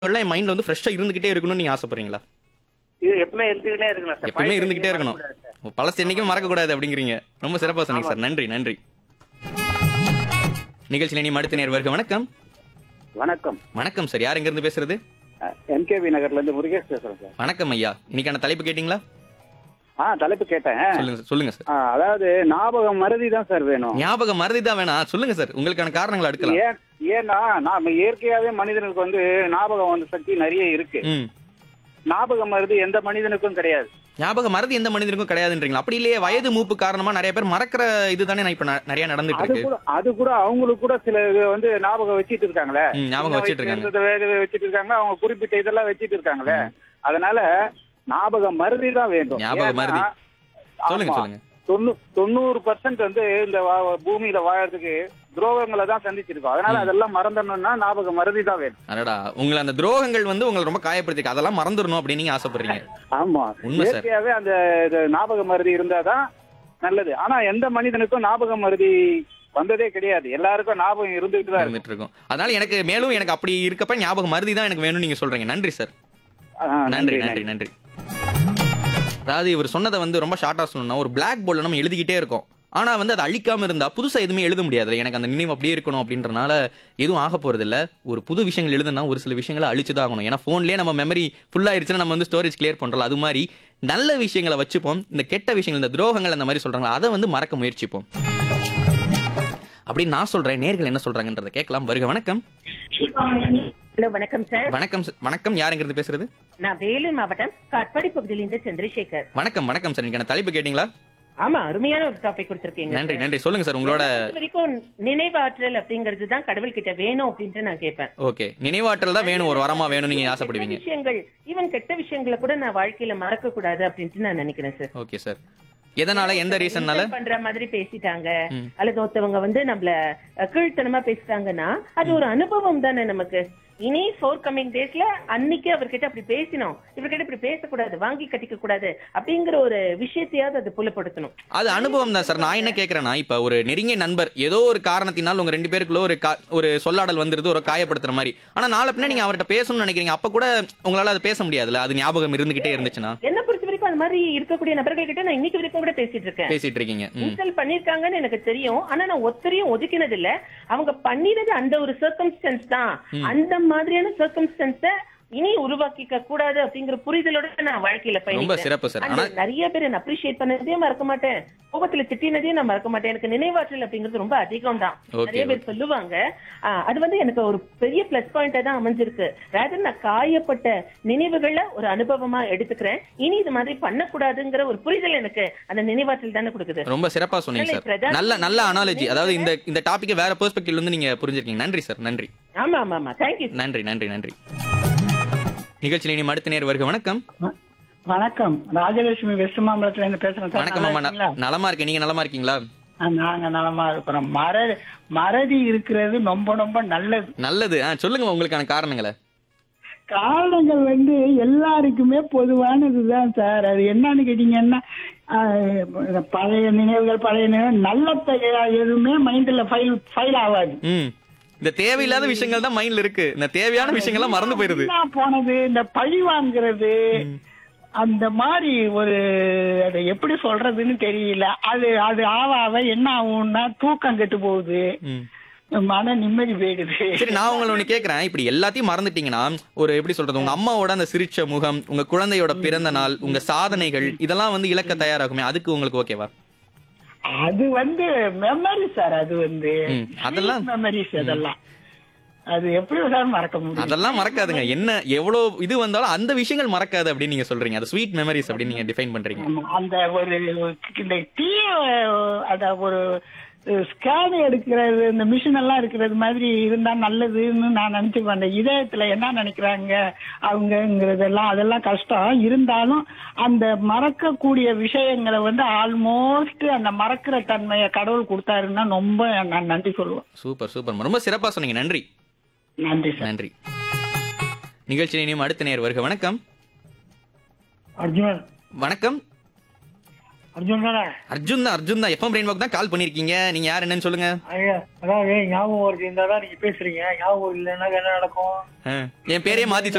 எல்லாம் என் மைண்ட்ல வந்து ஃப்ரெஷ்ஷா இருந்துகிட்டே இருக்கணும்னு நீங்க ஆசைப்படுறீங்களா இது எப்பவுமே இருந்துகிட்டே இருக்கணும் சார் எப்பவுமே பழசு இருந்துகிட்டே எங்கேயும் இருக்கணும் வரக்கூடாது சார். பழசு என்னைக்கும் மறக்க கூடாது அப்படிங்கிறீங்க ரொம்ப சிறப்பா சொன்னீங்க சார் நன்றி நன்றி நிகழ்ச்சியில் இனி அடுத்த நேர் வருக வணக்கம் வணக்கம் வணக்கம் சார் யார் எங்க இருந்து பேசுறது எம்கேவி நகர்ல இருந்து முருகேஷ் பேசுறேன் சார் வணக்கம் ஐயா இன்னைக்கான தலைப்பு கேட்டீங்களா ஆ தலைப்பு கேட்டேன் சொல்லுங்க சொல்லுங்க சார் ஆ, அதாவது ஞாபகம் மறதி தான் சார் வேணும் ஞாபகம் மறதி தான் வேணாம் சொல்லுங்க சார் உங்களுக்கான காரணங்களை அடுக்கலாம் ஏன் ஏன்னா நாம இயற்கையாவே மனிதனுக்கு வந்து ஞாபகம் வந்து சக்தி நிறைய இருக்கு ம் ஞாபகம் மறதி எந்த மனிதனுக்கும் கிடையாது ஞாபகம் மறதி எந்த மனிதனுக்கும் கிடையாதுன்றீங்களா அப்படி இல்லையே வயது மூப்பு காரணமா நிறைய பேர் மறக்கிற இதுதானே நான் இப்ப ந- நிறைய நடந்துட்டு அது இருக்கு கூட அது கூட அவங்களுக்கு கூட சில இது வந்து ஞாபகம் வச்சிட்டு இருக்காங்களே ம், ஞாபகம் வச்சிட்டு இருக்காங்க சின்ன வயசுல இருந்ததை வச்சிட்டு இருக்காங்க அவங்க குறிப்பிட்ட இதெல்லாம் வச்சிட்டு இருக்காங்களே அதனால ஞாபகம் மறதி தான் வேண்டும் ஞாபக ஏன்னா, மறதி. சொல்லுங்க ஆமா. சொல்லுங்க தொண்ணூ தொண்ணூறு பர்சன்ட் வந்து இந்த வா- பூமியில வாழறதுக்கு துரோகங்களை தான் சந்திச்சிருக்கோம் அதனால அதெல்லாம் மறந்துடணும்னா ஞாபகம் மறதி தான் வேணும் அடடா உங்களை அந்த துரோகங்கள் வந்து உங்களை ரொம்ப காயப்படுத்திருக்கு அதெல்லாம் மறந்துடணும் அப்படின்னு நீங்க ஆசைப்படுறீங்க ஆமா உண்மை சார். இயற்கையாவே அந்த இது ஞாபக மறதி இருந்தாதான் நல்லது ஆனா எந்த மனிதனுக்கும் ஞாபக மறதி வந்ததே கிடையாது எல்லாருக்கும் ஞாபகம் இருந்துட்டு தான் இருக்கும் இருந்துட்டு இருக்கும் அதனால எனக்கு மேலும் எனக்கு அப்படி இருக்கப்ப ஞாபகம் மருதி தான் எனக்கு வேணும்னு நீங்க சொல்றீங்க நன்றி சார் ஆ, நன்றி நன்றி நன்றி அதாவது இவர் சொன்னதை வந்து ரொம்ப ஷார்ட்டா சொல்லணும்னா ஒரு பிளாக் போர்டில் நம்ம எழுதிக்கிட்டே இருக்கோம் ஆனா வந்து அதை அழிக்காம இருந்தா புதுசா எதுவுமே எழுத முடியாது எனக்கு அந்த நினைவு அப்படியே இருக்கணும் அப்படின்றனால எதுவும் ஆக போறது இல்ல ஒரு புது விஷயங்கள் எழுதுனா ஒரு சில விஷயங்களை அழிச்சு தான் ஆகணும் ஏன்னா போன்லயே நம்ம மெமரி ஃபுல் ஆயிருச்சுன்னா நம்ம வந்து ஸ்டோரேஜ் கிளியர் பண்றோம் அது மாதிரி நல்ல விஷயங்களை வச்சுப்போம் இந்த கெட்ட விஷயங்கள் இந்த துரோகங்கள் அந்த மாதிரி சொல்றாங்க அதை வந்து மறக்க முயற்சிப்போம் அப்படின்னு நான் சொல்றேன் நேர்கள் என்ன சொல்றாங்கன்றதை கேட்கலாம் வருக வணக்கம் ஹலோ வணக்கம் சார் வணக்கம் sir. வணக்கம் யாருங்கிறது பேசுறது நான் வேலூர் மாவட்டம் காட்பாடி பகுதியிலிருந்து சந்திரசேகர் வணக்கம் வணக்கம் சார் நீங்க தலைப்பு கேட்டீங்களா ஆமா அருமையான ஒரு டாபிக் கொடுத்திருக்கீங்க நன்றி நன்றி சொல்லுங்க சார் உங்களோட இது வரைக்கும் நினைவாற்றல் அப்படிங்கிறது தான் கடவுள் கிட்ட வேணும் அப்படின்ட்டு நான் கேட்பேன் ஓகே நினைவாற்றல் தான் வேணும் ஒரு வரமா வேணும் நீங்க ஆசைப்படுவீங்க கெட்ட விஷயங்கள் ஈவன் கெட்ட விஷயங்களை கூட நான் வாழ்க்கையில மறக்க கூடாது அப்படின்ட்டு நான் நினைக்கிறேன் சார் ஓகே சார் எதனால எந்த ரீசன்னால insult பண்ற மாதிரி பேசிட்டாங்க ம். அல்லது ஒருத்தவங்க வந்து நம்மள அஹ், கீழ்த்தனமா பேசிட்டாங்கன்னா அது ஒரு அனுபவம் தானே நமக்கு இனி ஃபோர் கமிங் டேஸ்ல அன்னைக்கு அவர்கிட்ட அப்படி பேசினோம் இவர்கிட்ட இப்படி பேசக்கூடாது வாங்கி கட்டிக்க கூடாது அப்படிங்கிற ஒரு விஷயத்தையாவது அது புலப்படுத்தணும் அது அனுபவம் தான் சார் நான் என்ன கேக்குறேன்னா இப்ப ஒரு நெருங்கிய நண்பர் ஏதோ ஒரு காரணத்தினால் உங்க ரெண்டு பேருக்குள்ள ஒரு கா- ஒரு சொல்லாடல் வந்துருது ஒரு காயப்படுத்துற மாதிரி ஆனா நாளை பின்ன நீங்க அவர்கிட்ட பேசணும்னு நினைக்கிறீங்க அப்ப கூட உங்களால அது பேச முடியாதுல்ல அது ஞாபகம் இருந்துகிட்டே இருந்துச்சுன்னா என்ன பொறுத்த வரைக்கும் அந்த மாதிரி இருக்கக்கூடிய நபர்கள் கிட்ட நான் இன்னைக்கு வரைக்கும் கூட பேசிட்டு இருக்கேன் பேசிட்டு இருக்கீங்க ம். இன்சல்ட் பண்ணிருக்காங்கன்னு எனக்கு தெரியும் ஆனா நான் ஒத்தரையும் ஒதுக்கினது இல்ல அவங்க பண்ணினது அந்த ஒரு சர்க்கம்ஸ்டன்ஸ் தான் அந்த மாதிரியான சர்க்கம்ஸ்டன்ஸ இனி உருவாக்கிக்க கூடாது அப்படிங்கிற புரிதலோட நான் வாழ்க்கையில ரொம்ப பயணிக்கிறேன் சிறப்பு சார் அந்த ஆனா நிறைய பேர் என்ன அப்ரிஷியேட் பண்ணதே மறக்க மாட்டேன் கோபத்துல திட்டினதே நான் மறக்க மாட்டேன் எனக்கு நினைவாற்றல் அப்படிங்கிறது ரொம்ப அதிகம் தான் Okay, நிறைய பேர் சொல்லுவாங்க ஆஹ், அது வந்து எனக்கு ஒரு பெரிய பிளஸ் பாயிண்டா தான் அமைஞ்சிருக்கு ரேதர் நான் காயப்பட்ட நினைவுகளை ஒரு அனுபவமா எடுத்துக்கிறேன் இனி இது மாதிரி பண்ணக்கூடாதுங்கிற ஒரு புரிதல் எனக்கு அந்த நினைவாற்றல் தானே கொடுக்குது ரொம்ப சிறப்பா சொன்னீங்க சார் பிரதான நல்ல நல்ல அனாலஜி அதாவது இந்த இந்த டாபிக்கை வேற பெர்ஸ்பெக்டிவ்ல இருந்து நீங்க புரிஞ்சிருக்கீங்க நன்றி சார் நன்றி ஆமா ஆமா ஆமா தேங்க்யூ நன்றி நன்றி நன்றி நிகழ்ச்சியில் இனி அடுத்த நேர் வருக வணக்கம் வணக்கம் ராஜலட்சுமி வெஸ்ட் மாம்பலத்துல இருந்து பேசுறேன் சார் வணக்கம் நல்லா அம்மா இருக்கீங்களா? ந- நலமா இருக்கேன் நீங்க நலமா இருக்கீங்களா ஆ, நாங்க நலமா இருக்கிறோம் மற மறதி இருக்கிறது ரொம்ப ரொம்ப நல்லது நல்லது ஆ சொல்லுங்க உங்களுக்கான காரணங்களை காரணங்கள் வந்து எல்லாருக்குமே பொதுவானதுதான் சார் அது என்னன்னு கேட்டீங்கன்னா ஆ, பழைய நினைவுகள் பழைய நினைவு நல்ல த- எதுவுமே மைண்ட்ல ஃபைல் ஃபைல் ஆகாது ம் இந்த தேவையில்லாத விஷயங்கள் தான் மைண்ட்ல இருக்கு இந்த தேவையான விஷயங்கள்லாம் மறந்து போயிருது வீணா போனது இந்த பழி வாங்குறது அந்த மாதிரி ஒரு அதை எப்படி சொல்றதுன்னு தெரியல அது அது ஆவ ஆவ என்ன ஆகும்னா தூக்கம் கெட்டு போகுது ம். மன நிம்மதி போயிடுது சரி நான் உங்களை ஒண்ணு கேக்குறேன் இப்படி எல்லாத்தையும் மறந்துட்டீங்கன்னா ஒரு எப்படி சொல்றது உங்க அம்மாவோட அந்த சிரிச்ச முகம் உங்க குழந்தையோட பிறந்த நாள் உங்க சாதனைகள் இதெல்லாம் வந்து இழக்க தயாராகுமே அதுக்கு உங்களுக்கு ஓகேவா அது வந்து மெமரி சார் அது வந்து ம், அதெல்லாம் மெமரிஸ் அதெல்லாம் அது எப்படி வேணாலும் மறக்க முடியும் அதெல்லாம் மறக்காதுங்க என்ன எவ்வளவு இது வந்தாலும் அந்த விஷயங்கள் மறக்காது அப்படின்னு நீங்க சொல்றீங்க அது ஸ்வீட் மெமரிஸ் அப்படின்னு நீங்க டிஃபைன் பண்றீங்க ஆமா, அந்த ஒரு இந்த டீ அத ஒரு ஸ்கேன் எடுக்கிறது இந்த மிஷின் எல்லாம் இருக்கிறது மாதிரி இருந்தா நல்லதுன்னு நான் நினைச்சுப்பேன் அந்த இதயத்துல என்ன நினைக்கிறாங்க அவங்கங்கிறதெல்லாம் அதெல்லாம் கஷ்டம் இருந்தாலும் அந்த மறக்கக்கூடிய விஷயங்களை வந்து ஆல்மோஸ்ட் அந்த மறக்கிற தன்மையை கடவுள் கொடுத்தாருன்னா ரொம்ப நான் நன்றி சொல்லுவேன் சூப்பர் சூப்பர் ரொம்ப சிறப்பா சொன்னீங்க நன்றி நன்றி சார் நன்றி நிகழ்ச்சி இனியும் அடுத்த நேர் வருக வணக்கம் அர்ஜுன் வணக்கம் அர்ஜுன் தானே அர்ஜுன் தான் அர்ஜுன் தான் எஃப்எம் ரெயின்போக்கு தான் கால் பண்ணிருக்கீங்க நீங்க யார் என்னன்னு சொல்லுங்க ஐயா அதாவது ஞாபகம் வருது இருந்தா தான் நீங்க பேசுறீங்க ஞாபகம் இல்லைன்னா என்ன நடக்கும் ஆ, என் பேரே மாத்தி